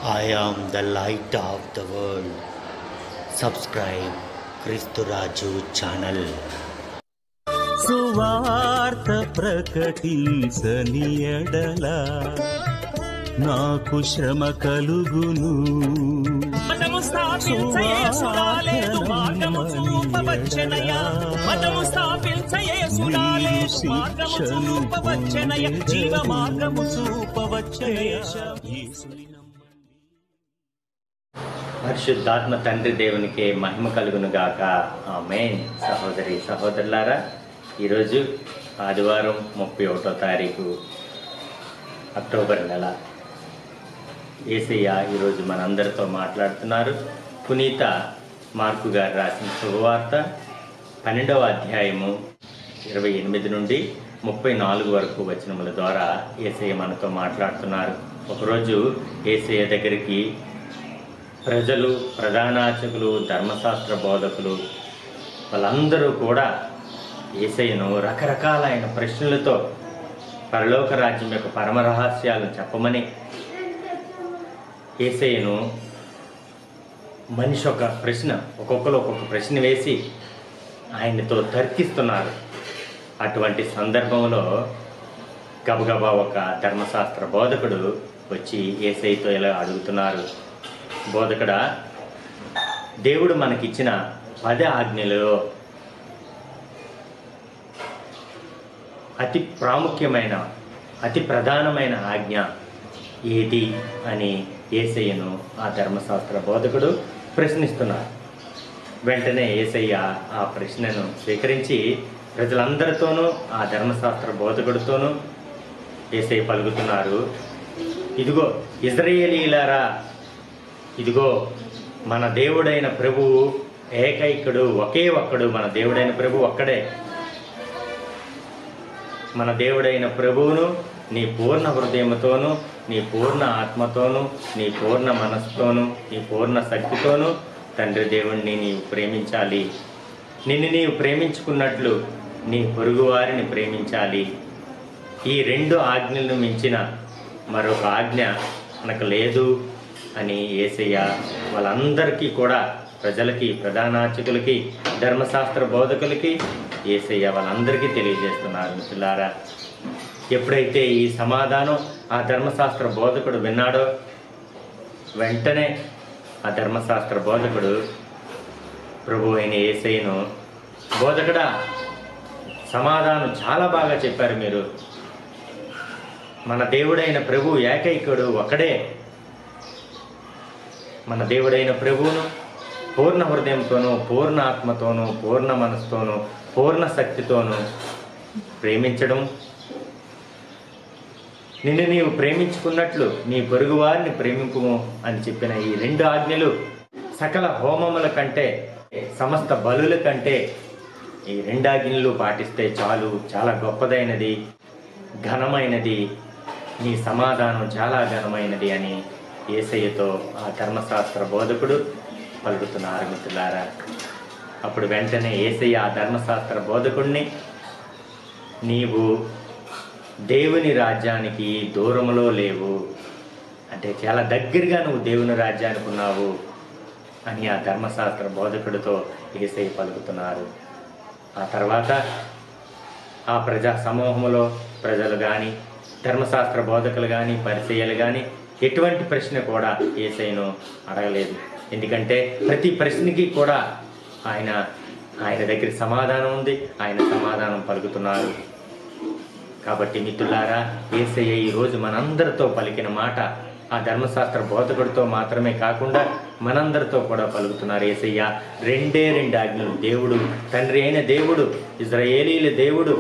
I am the light of the world. Subscribe Kristuraju channel సువార్త ప్రకటించని ఎడల నాకు శ్రమ కలుగును మతము స్థాపించయేసులాలేదు మార్గము చూపవచ్చెనయ మతము స్థాపించయేసులాలేదు మార్గము చూపవచ్చెనయ జీవ మార్గము చూపవచ్చెనయ పరిశుద్ధాత్మ తండ్రి దేవునికి మహిమ కలుగును గాక ఆమెన్ సహోదరి సహోదరులారా ఈరోజు ఆదివారం ముప్పై ఒకటో తారీఖు అక్టోబర్ నెల ఏసయ్య ఈరోజు మనందరితో మాట్లాడుతున్నారు పునీత మార్కు గారు రాసిన శుభవార్త పన్నెండవ అధ్యాయము ఇరవై ఎనిమిది నుండి ముప్పై నాలుగు వరకు వచనముల ద్వారా ఏసయ్య మనతో మాట్లాడుతున్నారు ఒకరోజు ఏసయ్య దగ్గరికి ప్రజలు ప్రధానార్చకులు ధర్మశాస్త్ర బోధకులు వాళ్ళందరూ కూడా ఏసయ్యను రకరకాలైన ప్రశ్నలతో పరలోక రాజ్యం యొక్క పరమ రహస్యాలను చెప్పమని ఏసయ్యను మనిషి ఒక ప్రశ్న ఒక్కొక్కరు ఒక్కొక్క ప్రశ్న వేసి ఆయనతో తర్కిస్తున్నారు అటువంటి సందర్భంలో గబగబా ఒక ధర్మశాస్త్ర బోధకుడు వచ్చి ఏసైతో ఇలా అడుగుతున్నారు బోధకుడా దేవుడు మనకిచ్చిన పద ఆజ్ఞలలో అతి ప్రాముఖ్యమైన అతి ప్రధానమైన ఆజ్ఞ ఏది అని ఏసయ్యను ఆ ధర్మశాస్త్ర బోధకుడు ప్రశ్నిస్తున్నారు వెంటనే ఏసయ్య ఆ ప్రశ్నను స్వీకరించి ప్రజలందరితోనూ ఆ ధర్మశాస్త్ర బోధకుడితోనూ ఏసయ్య పలుకుతున్నారు ఇదిగో ఇజ్రాయేలీలారా ఇదిగో మన దేవుడైన ప్రభువు ఏకైకుడు ఒకే ఒక్కడు మన దేవుడైన ప్రభు ఒక్కడే మన దేవుడైన ప్రభువును నీ పూర్ణ హృదయముతోను నీ పూర్ణ ఆత్మతోను నీ పూర్ణ మనస్సుతోను నీ పూర్ణ శక్తితోను తండ్రి దేవుణ్ణి నీవు ప్రేమించాలి నిన్ను నీవు ప్రేమించుకున్నట్లు నీ పొరుగువారిని ప్రేమించాలి ఈ రెండు ఆజ్ఞలను మించిన మరొక ఆజ్ఞ మనకు లేదు అని ఏసయ్య వాళ్ళందరికీ కూడా ప్రజలకి ప్రధానార్చకులకి ధర్మశాస్త్ర బోధకులకి ఏసయ్య వాళ్ళందరికీ తెలియజేస్తున్నారు మిత్రులారా ఎప్పుడైతే ఈ సమాధానం ఆ ధర్మశాస్త్ర బోధకుడు విన్నాడో వెంటనే ఆ ధర్మశాస్త్ర బోధకుడు ప్రభు అయిన ఏసయ్యను బోధకుడా సమాధానం చాలా బాగా చెప్పారు మీరు మన దేవుడైన ప్రభు ఏకైకుడు ఒకడే మన దేవుడైన ప్రభువును పూర్ణ హృదయంతోనూ పూర్ణ ఆత్మతోనూ పూర్ణ మనసుతోనూ పూర్ణ శక్తితోనూ ప్రేమించడం నిన్ను నీవు ప్రేమించుకున్నట్లు నీ పొరుగువారిని ప్రేమింపుము అని చెప్పిన ఈ రెండు ఆజ్ఞలు సకల హోమముల కంటే సమస్త బలుల కంటే ఈ రెండు ఆజ్ఞలు పాటిస్తే చాలు చాలా గొప్పదైనది ఘనమైనది నీ సమాధానం చాలా ఘనమైనది అని ఏసయ్యతో ఆ ధర్మశాస్త్ర బోధకుడు పలుకుతున్నారు మిత్రులారా అప్పుడు వెంటనే ఏసయ్య ఆ ధర్మశాస్త్ర బోధకుడిని నీవు దేవుని రాజ్యానికి దూరంలో లేవు అంటే చాలా దగ్గరగా నువ్వు దేవుని రాజ్యానికి ఉన్నావు అని ఆ ధర్మశాస్త్ర బోధకుడితో ఏసయ్య పలుకుతున్నారు ఆ తర్వాత ఆ ప్రజా సమూహంలో ప్రజలు కానీ ధర్మశాస్త్ర బోధకులు కానీ పరిచయాలు కానీ ఎటువంటి ప్రశ్న కూడా ఏసైను అడగలేదు ఎందుకంటే ప్రతి ప్రశ్నకి కూడా ఆయన ఆయన దగ్గర సమాధానం ఉంది ఆయన సమాధానం పలుకుతున్నారు కాబట్టి మిత్రులారా ఏసయ్య ఈరోజు మనందరితో పలికిన మాట ఆ ధర్మశాస్త్ర బోధకుడితో మాత్రమే కాకుండా మనందరితో కూడా పలుకుతున్నారు ఏసయ్య రెండే రెండు ఆజ్ఞలు దేవుడు తండ్రి అయిన దేవుడు ఇజ్రాయేలీల దేవుడు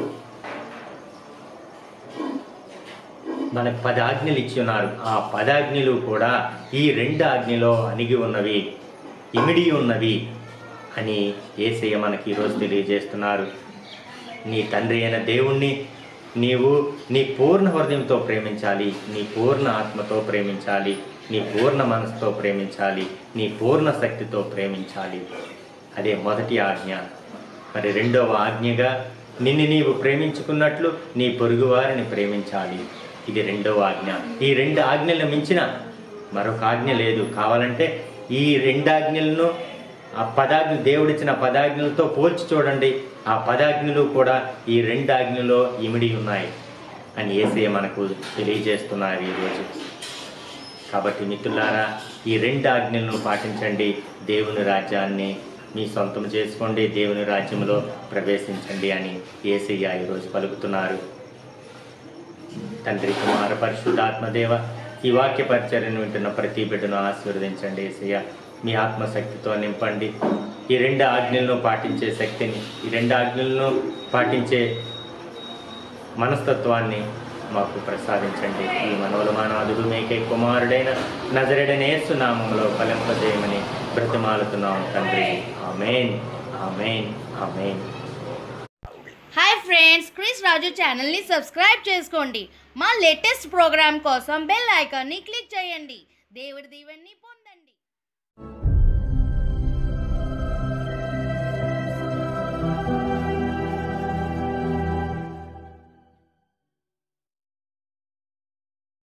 మనకు పది ఆజ్ఞలు ఇచ్చి ఉన్నారు ఆ పదాజ్ఞలు కూడా ఈ రెండు ఆజ్ఞలో అణిగి ఉన్నవి ఇమిడి ఉన్నవి అని ఏసయ్య మనకి ఈరోజు తెలియజేస్తున్నారు నీ తండ్రి అయిన దేవుణ్ణి నీవు నీ పూర్ణ హృదయంతో ప్రేమించాలి నీ పూర్ణ ఆత్మతో ప్రేమించాలి నీ పూర్ణ మనసుతో ప్రేమించాలి నీ పూర్ణ శక్తితో ప్రేమించాలి అదే మొదటి ఆజ్ఞ మరి రెండవ ఆజ్ఞగా నిన్ను నీవు ప్రేమించుకున్నట్లు నీ పొరుగువారిని ప్రేమించాలి ఇది రెండవ ఆజ్ఞ ఈ రెండు ఆజ్ఞలను మించిన మరొక ఆజ్ఞ లేదు కావాలంటే ఈ రెండు ఆజ్ఞలను ఆ పదాజ్ఞ దేవుడిచ్చిన పదాజ్ఞలతో పోల్చి చూడండి ఆ పదాజ్ఞలు కూడా ఈ రెండు ఆజ్ఞలో ఇమిడి ఉన్నాయి అని ఏసే మనకు తెలియజేస్తున్నారు ఈరోజు కాబట్టి మిత్రులారా ఈ రెండు ఆజ్ఞలను పాటించండి దేవుని రాజ్యాన్ని మీ సొంతం చేసుకోండి దేవుని రాజ్యంలో ప్రవేశించండి అని ఏసయ్య ఈరోజు పలుకుతున్నారు తండ్రి కుమార పరిశుద్ధాత్మదేవ ఈ వాక్య పరిచర్యను వింటున్న ప్రతి బిడ్డను ఆశీర్వదించండి ఏసయ్య మీ ఆత్మశక్తితో నింపండి ఈ రెండు ఆజ్ఞలను పాటించే శక్తిని ఈ రెండు ఆజ్ఞలను పాటించే మనస్తత్వాన్ని మాకు ప్రసాదించండి ఈ మనోలమానాదుడు మేకే కుమారుడైన నజరెడైన యేసు నామంలో ఫలింపజేయమని బ్రతిమాలుతున్నాం తండ్రి ఆమెన్ ఆమెన్ ఆమెన్ హాయ్ ఫ్రెండ్స్ క్రిస్ రాజు ఛానల్ని సబ్స్క్రైబ్ చేసుకోండి మా లేటెస్ట్ ప్రోగ్రామ్ కోసం బెల్ ఐకాన్ని క్లిక్ చేయండి దేవుడి దీవెన్ని పొందండి